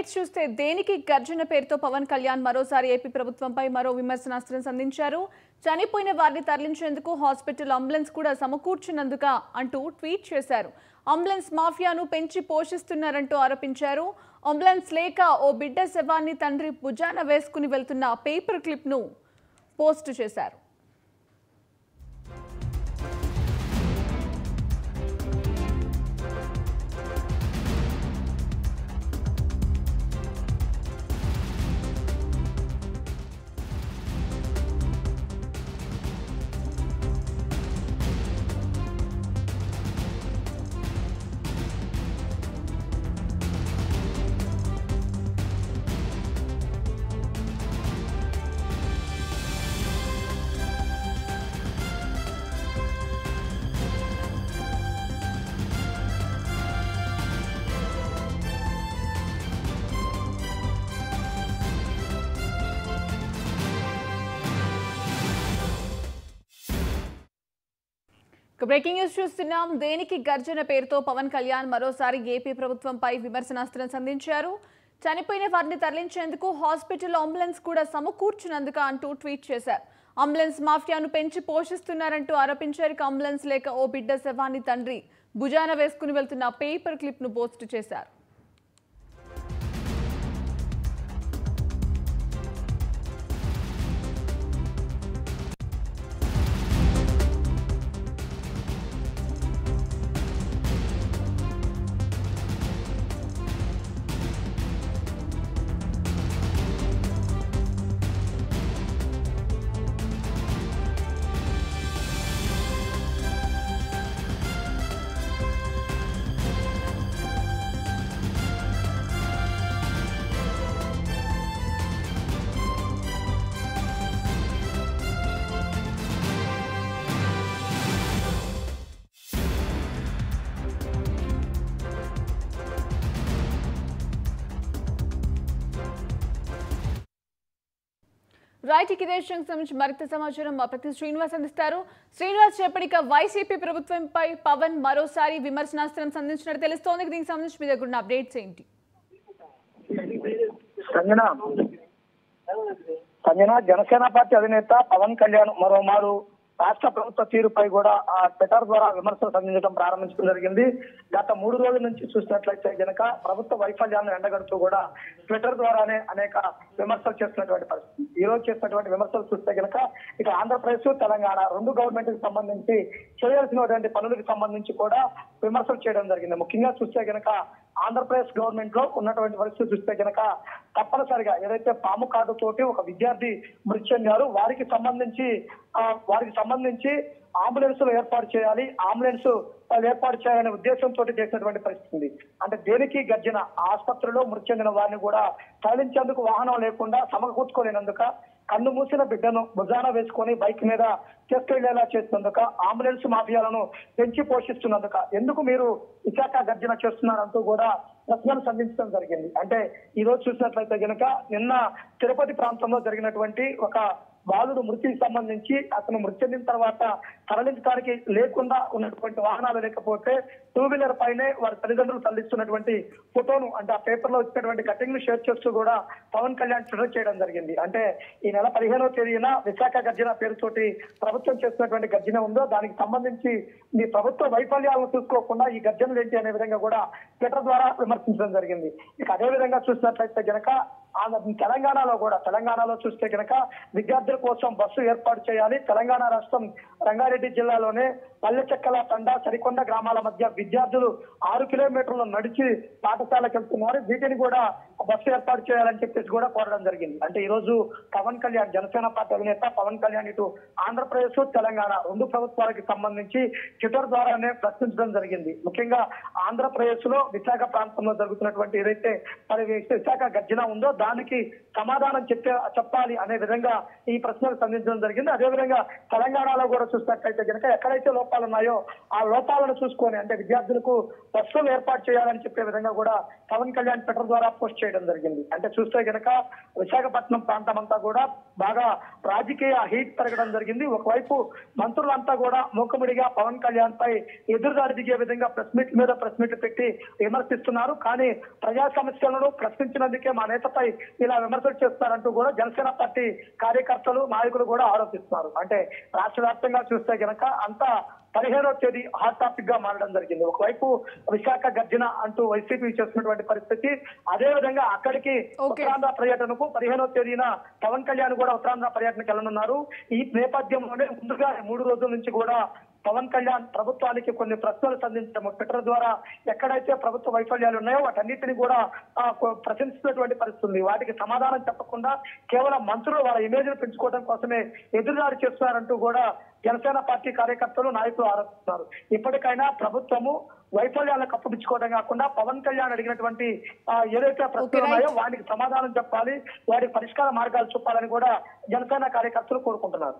Updates చూస్తే దేనికి గర్జన పేరుతో పవన్ కళ్యాణ్ మరోసారి ఏపీ ప్రభుత్వంపై మరో విమర్శనాస్త్రం సంధించారు చనిపోయిన వారిని తరలించేందుకు హాస్పిటల్ అంబులెన్స్ కూడా సమకూర్చినందుక అంటూ ట్వీట్ చేశారు అంబులెన్స్ మాఫియాను పెంచి పోషిస్తున్నారంటూ ఆరోపించారు అంబులెన్స్ లేక ఓ బిడ్డ శవాన్ని తండ్రి భుజాన వేసుకుని వెళ్తున్న పేపర్ క్లిప్ను పోస్ట్ చేశారు ఇక బ్రేకింగ్ న్యూస్ చూస్తున్నాం దేనికి గర్జన పేరుతో పవన్ కళ్యాణ్ మరోసారి ఏపీ ప్రభుత్వంపై విమర్శనాస్త్రం సంధించారు చనిపోయిన వారిని తరలించేందుకు హాస్పిటల్ అంబులెన్స్ కూడా సమకూర్చినందుక అంటూ ట్వీట్ చేశారు అంబులెన్స్ మాఫియాను పెంచి పోషిస్తున్నారంటూ ఆరోపించారు ఇక అంబులెన్స్ లేక ఓ బిడ్డ శవాన్ని తండ్రి భుజాన వేసుకుని వెళ్తున్న పేపర్ క్లిప్ ను పోస్ట్ చేశారు రైట్ ఇక ఇదే విషయానికి సంబంధించి మరింత సమాచారం మా ప్రతి శ్రీనివాస్ అందిస్తారు శ్రీనివాస్ చెప్పడిక వైసీపీ ప్రభుత్వంపై పవన్ మరోసారి విమర్శనాస్త్రం సంధించినట్టు తెలుస్తోంది దీనికి సంబంధించి మీ దగ్గర ఉన్న అప్డేట్స్ ఏంటి సంజన సంజన జనసేన పార్టీ అధినేత పవన్ కళ్యాణ్ మరోమారు రాష్ట్ర ప్రభుత్వ తీరుపై కూడా ఆ ట్విట్టర్ ద్వారా విమర్శలు సంధించడం ప్రారంభించడం జరిగింది గత మూడు రోజుల నుంచి చూసినట్లయితే గనక ప్రభుత్వ వైఫల్యాన్ని ఎండగడుతూ కూడా ట్విట్టర్ ద్వారానే అనేక విమర్శలు చేస్తున్నటువంటి పరిస్థితి ఈ రోజు చేసినటువంటి విమర్శలు చూస్తే గనక ఇక ఆంధ్రప్రదేశ్ తెలంగాణ రెండు గవర్నమెంట్ కి సంబంధించి చేయాల్సినటువంటి పనులకు సంబంధించి కూడా విమర్శలు చేయడం జరిగింది ముఖ్యంగా చూస్తే గనక ఆంధ్రప్రదేశ్ గవర్నమెంట్ లో ఉన్నటువంటి పరిస్థితి చూస్తే గనక తప్పనిసరిగా ఏదైతే పాము కార్డు తోటి ఒక విద్యార్థి మృతి చెందారు వారికి సంబంధించి ఆ, వారికి సంబంధించి అంబులెన్స్ ఏర్పాటు చేయాలి అంబులెన్స్ వాళ్ళు ఏర్పాటు చేయాలనే ఉద్దేశంతో చేసినటువంటి పరిస్థితి ఉంది అంటే దేనికి గర్జన ఆసుపత్రిలో మృతి చెందిన వారిని కూడా తరలించేందుకు వాహనం లేకుండా సమకూర్చుకోలేనందుక కన్ను మూసిన బిడ్డను భుజాన వేసుకొని బైక్ మీద తీసుకెళ్లేలా చేస్తున్నందుక అంబులెన్స్ మాఫియాలను పెంచి పోషిస్తున్నందుక ఎందుకు మీరు విశాఖ గర్జన చేస్తున్నారంటూ కూడా ప్రశ్నలు సంధించడం జరిగింది అంటే ఈ రోజు చూసినట్లయితే గనక నిన్న తిరుపతి ప్రాంతంలో జరిగినటువంటి ఒక బాలుడు మృతికి సంబంధించి అతను మృతి చెందిన తర్వాత తరలించడానికి లేకుండా ఉన్నటువంటి వాహనాలు లేకపోతే టూ వీలర్ పైనే వారి తల్లిదండ్రులు తరలిస్తున్నటువంటి ఫోటోను అంటే ఆ పేపర్ లో వచ్చినటువంటి కటింగ్ ను షేర్ చేస్తూ కూడా పవన్ కళ్యాణ్ ట్విటర్ చేయడం జరిగింది అంటే ఈ నెల పదిహేనవ తేదీన విశాఖ గర్జన పేరుతోటి ప్రభుత్వం చేస్తున్నటువంటి గర్జన ఉందో దానికి సంబంధించి మీ ప్రభుత్వ వైఫల్యాలను చూసుకోకుండా ఈ గర్జనలు ఏంటి అనే విధంగా కూడా ట్విట్టర్ ద్వారా విమర్శించడం జరిగింది ఇక అదే విధంగా చూసినట్లయితే గనక ఆంధ్ర తెలంగాణలో కూడా తెలంగాణలో చూస్తే గనక విద్యార్థుల కోసం బస్సు ఏర్పాటు చేయాలి తెలంగాణ రాష్ట్రం రంగారెడ్డి జిల్లాలోనే పల్లె చెక్కల తండా సరికొండ గ్రామాల మధ్య విద్యార్థులు ఆరు కిలోమీటర్లు నడిచి పాఠశాలకు వెళ్తున్నారు వీటిని కూడా బస్సు ఏర్పాటు చేయాలని చెప్పేసి కూడా కోరడం జరిగింది అంటే ఈ రోజు పవన్ కళ్యాణ్ జనసేన పార్టీ అధినేత పవన్ కళ్యాణ్ ఇటు ఆంధ్రప్రదేశ్ తెలంగాణ రెండు ప్రభుత్వాలకు సంబంధించి ట్విట్టర్ ద్వారానే ప్రశ్నించడం జరిగింది ముఖ్యంగా ఆంధ్రప్రదేశ్ లో విశాఖ ప్రాంతంలో జరుగుతున్నటువంటి ఏదైతే మరి విశాఖ గర్జన ఉందో దానికి సమాధానం చెప్పే చెప్పాలి అనే విధంగా ఈ ప్రశ్నలు సంధించడం జరిగింది అదేవిధంగా తెలంగాణలో కూడా చూసినట్లయితే కనుక ఎక్కడైతే లోపాలు ఉన్నాయో ఆ లోపాలను చూసుకొని అంటే విద్యార్థులకు బస్సులు ఏర్పాటు చేయాలని చెప్పే విధంగా కూడా పవన్ కళ్యాణ్ ట్విట్టర్ ద్వారా పోస్ట్ చేయడం చేయడం జరిగింది అంటే చూస్తే గనక విశాఖపట్నం ప్రాంతం అంతా కూడా బాగా రాజకీయ హీట్ పెరగడం జరిగింది ఒకవైపు మంత్రులంతా కూడా మూకముడిగా పవన్ కళ్యాణ్ పై ఎదురుదాడి దిగే విధంగా ప్రెస్ మీట్ మీద ప్రెస్ మీట్ పెట్టి విమర్శిస్తున్నారు కానీ ప్రజా సమస్యలను ప్రశ్నించినందుకే మా నేతపై ఇలా విమర్శలు చేస్తారంటూ కూడా జనసేన పార్టీ కార్యకర్తలు నాయకులు కూడా ఆరోపిస్తున్నారు అంటే రాష్ట్ర వ్యాప్తంగా చూస్తే గనక అంతా పదిహేనో తేదీ హాట్ టాపిక్ గా మారడం జరిగింది ఒకవైపు విశాఖ గర్జన అంటూ వైసీపీ చేస్తున్నటువంటి పరిస్థితి అదే విధంగా అక్కడికి Okay. ఉత్తరాంధ్ర పర్యటనకు పదిహేనో తేదీన పవన్ కళ్యాణ్ కూడా ఉత్తరాంధ్ర పర్యటనకు వెళ్ళనున్నారు ఈ నేపథ్యంలోనే ముందుగా మూడు రోజుల నుంచి కూడా పవన్ కళ్యాణ్ ప్రభుత్వానికి కొన్ని ప్రశ్నలు సంధించడం ట్విట్టర్ ద్వారా ఎక్కడైతే ప్రభుత్వ వైఫల్యాలు ఉన్నాయో వాటన్నిటిని కూడా ఆ, కొ- ప్రశంసిస్తున్నటువంటి పరిస్థితి ఉంది వాటికి సమాధానం చెప్పకుండా కేవలం మంత్రులు వాళ్ళ ఇమేజ్ పెంచుకోవడం కోసమే ఎదురుదాడి చేస్తున్నారంటూ కూడా జనసేన పార్టీ కార్యకర్తలు నాయకులు ఆరోపిస్తున్నారు ఇప్పటికైనా ప్రభుత్వము వైఫల్యాలను కప్పుపించుకోవడం కాకుండా పవన్ కళ్యాణ్ అడిగినటువంటి ఆ, ఏదైతే ప్రశ్నలు Okay, right. ఉన్నాయో వాటికి సమాధానం చెప్పాలి వాటికి పరిష్కార మార్గాలు చూపాలని కూడా జనసేన కార్యకర్తలు కోరుకుంటున్నారు